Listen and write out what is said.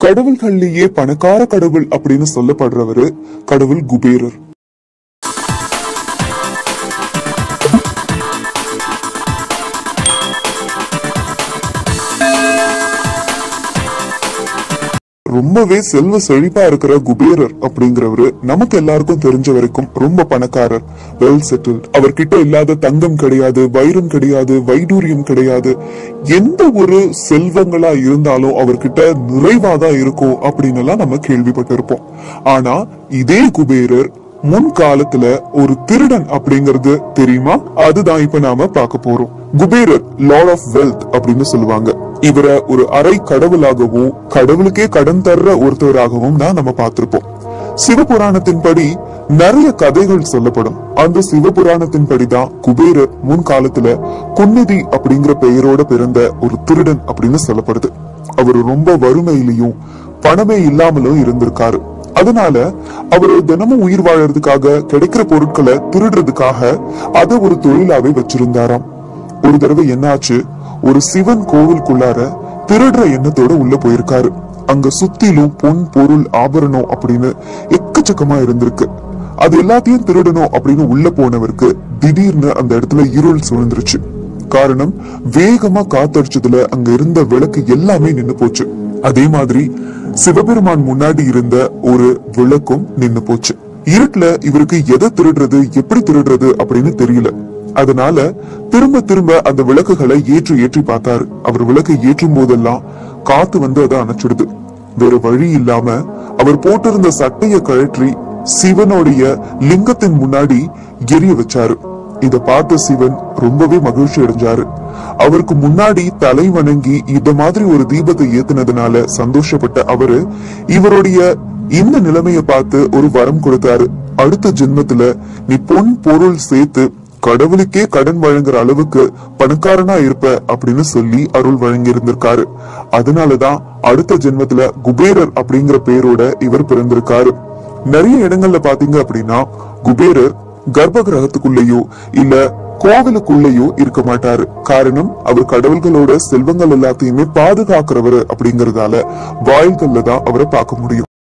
கடவுள்கள்லயே பணக்கார கடவுள் அப்படின்னு சொல்லப்படுறவரு கடவுள் குபேரர் ரொம்பவே செல்வ செழிப்பா இருக்கிற குபேரர் அப்படிங்கிறவரு நமக்கு எல்லாருக்கும் தெரிஞ்ச வரைக்கும் ரொம்ப பணக்காரர் வெல் செட்டில்ட் அவர்கிட்ட இல்லாத தங்கம் கிடையாது வைரம் கிடையாது வைடூரியம் கிடையாது எந்த ஒரு செல்வங்களா இருந்தாலும் அவர்கிட்ட நிறைவாதான் இருக்கும் அப்படின்னு எல்லாம் நம்ம கேள்விப்பட்டிருப்போம் ஆனா இதே குபேரர் முன் காலத்துல ஒரு திருடன் அப்படிங்கிறது தெரியுமா அதுதான் இப்ப நாம பார்க்க போறோம் குபேரர் லார்ட் ஆஃப் வெல்த் அப்படின்னு சொல்லுவாங்க இவரை ஒரு அரை கடவுளாகவும் கடவுளுக்கே கடன் தர்ற ஒருத்தராகவும் தான் நம்ம பார்த்திருப்போம் சிவபுராணத்தின்படி நிறைய கதைகள் சொல்லப்படும் அந்த சிவபுராணத்தின்படி தான் குபேரர் முன் காலத்துல குன்னிதி அப்படிங்கிற பெயரோட பிறந்த ஒரு திருடன் அப்படின்னு சொல்லப்படுது அவர் ரொம்ப வறுமையிலையும் பணமே இல்லாமலும் இருந்திருக்காரு அதனால அவர் தினமும் உயிர் வாழறதுக்காக கிடைக்கிற பொருட்களை திருடுறதுக்காக அதை ஒரு தொழிலாவே வச்சிருந்தாராம் ஒரு தடவை என்னாச்சு ஒரு சிவன் கோவிலுக்குள்ளார திருடுற எண்ணத்தோட உள்ள போயிருக்காரு அங்க சுத்திலும் பொன் பொருள் ஆபரணம் அப்படின்னு எக்கச்சக்கமா இருந்திருக்கு அது எல்லாத்தையும் திருடணும் அப்படின்னு உள்ள போனவருக்கு திடீர்னு அந்த இடத்துல இருள் சூழ்ந்துருச்சு காரணம் வேகமா காத்தடிச்சதுல அங்க இருந்த விளக்கு எல்லாமே நின்னு போச்சு அதே மாதிரி சிவபெருமான் முன்னாடி இருந்த ஒரு விளக்கும் நின்னு போச்சு இருட்டுல இவருக்கு எதை திருடுறது எப்படி திருடுறது அப்படின்னு தெரியல அதனால திரும்ப திரும்ப அந்த விளக்குகளை ஏற்றி ஏற்றி பார்த்தாரு அவர் விளக்கை ஏற்றும் போதெல்லாம் காத்து வந்து அதை அணைச்சிடுது வேற வழி இல்லாம அவர் போட்டிருந்த சட்டைய கழற்றி சிவனுடைய லிங்கத்தின் முன்னாடி எரிய வச்சாரு இத பார்த்த சிவன் ரொம்பவே மகிழ்ச்சி அடைஞ்சாரு அவருக்கு முன்னாடி தலை வணங்கி இந்த மாதிரி ஒரு தீபத்தை ஏத்துனதுனால சந்தோஷப்பட்ட அவரு இவருடைய இந்த நிலைமைய பார்த்து ஒரு வரம் கொடுத்தாரு அடுத்த ஜென்மத்துல நீ பொன் பொருள் சேர்த்து கடவுளுக்கே கடன் வழங்குற அளவுக்கு பணக்காரனா இருப்ப அப்படின்னு சொல்லி அருள் வழங்கி இருந்திருக்காரு அதனாலதான் அடுத்த ஜென்மத்துல குபேரர் அப்படிங்கிற பேரோட இவர் பிறந்திருக்காரு நிறைய இடங்கள்ல பாத்தீங்க அப்படின்னா குபேரர் கர்ப்ப கிரகத்துக்குள்ளேயோ இல்ல கோவிலுக்குள்ளேயோ இருக்க மாட்டாரு காரணம் அவர் கடவுள்களோட செல்வங்கள் எல்லாத்தையுமே பாதுகாக்கிறவர் அப்படிங்கறதால வாயில்கள்ல தான் அவரை பார்க்க முடியும்